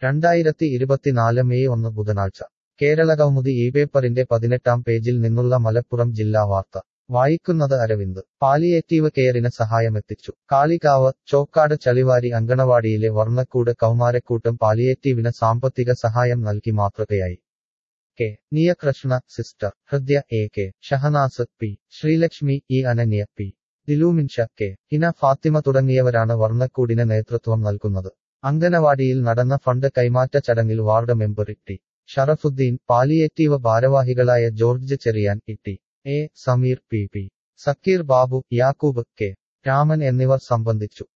രണ്ടായിരത്തി ഇരുപത്തിനാല് മെയ് ഒന്ന് ബുധനാഴ്ച കേരളകൗമുദി ഈ പേപ്പറിന്റെ പതിനെട്ടാം പേജിൽ നിന്നുള്ള മലപ്പുറം ജില്ലാ വാർത്ത വായിക്കുന്നത് അരവിന്ദ് പാലിയേറ്റീവ് കെയറിന് സഹായമെത്തിച്ചു കാളികാവ് ചോക്കാട് ചളിവാരി അങ്കണവാടിയിലെ വർണ്ണക്കൂട് കൗമാരക്കൂട്ടം പാലിയേറ്റീവിന് സാമ്പത്തിക സഹായം നൽകി മാതൃകയായി K Niyakrishna sister Hridaya A K Shahanas P Sreelakshmi E Ananya P Diluminsha K Hina Fathima തുടങ്ങിയവരാണ് വർണ്ണക്കൂടിന് നേതൃത്വം നൽകുന്നത് അങ്കനവാടിയിൽ നടന്ന ഫണ്ട് കൈമാറ്റ ചടങ്ങിൽ ward member T Sharafudheen palliative ഭാരവാഹികളായ George Cheriyan Itty A Sameer P P Zakir Babu Yakoob K Raman എന്നിവർ സംബന്ധിച്ചു